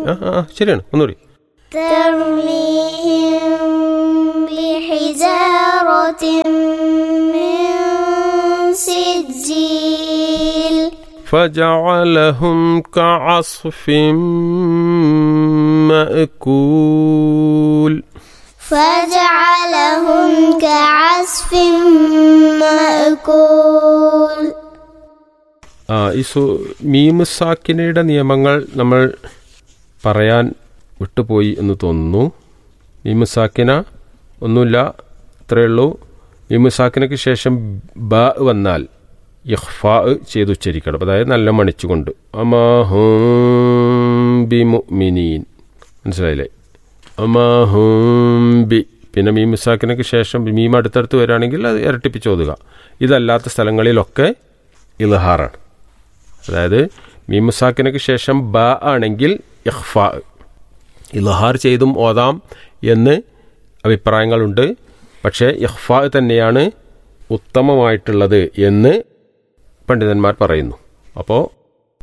ആ ആ ശരിയാണ് ഒന്നുകൂടി ترميهم بحجارة من سجيل فجعلهم كعصف مأكول فجعلهم كعصف مأكول ആ ഈ സു മീമുസാക്കിനയുടെ നിയമങ്ങൾ നമ്മൾ പറയാൻ വിട്ടുപോയി എന്ന് തോന്നുന്നു മീമുസാക്കിന ഒന്നുമില്ല ഇത്രയേ ഉള്ളൂ മീമുസാക്കിനയ്ക്ക് ശേഷം ബ വന്നാൽ ഇഹ്ഫാ ചെയ്ത് ഉച്ചരിക്കണം അതായത് നല്ല മണിച്ചുകൊണ്ട് അമാഹും ബി മുഅ്മിനീൻ മനസ്സിലായില്ലേ അമാഹും ബി പിന്നെ മീമുസാക്കിനയ്ക്ക് ശേഷം മീം അടുത്തടുത്ത് വരികയാണെങ്കിൽ അത് ഇരട്ടിപ്പിച്ച് ഓതുക ഇതല്ലാത്ത സ്ഥലങ്ങളിലൊക്കെ ഇൽഹാറാണ് അതായത് മീമുസാക്കിനക്ക് ശേഷം ബ ആണെങ്കിൽ ഇഹ്ഫ ഇൽഹാർ ചെയ്തും ഓതാം എന്ന് അഭിപ്രായങ്ങളുണ്ട് പക്ഷേ ഇഹ്ഫ തന്നെയാണ് ഉത്തമമായിട്ടുള്ളത് എന്ന് പണ്ഡിതന്മാർ പറയുന്നു അപ്പോൾ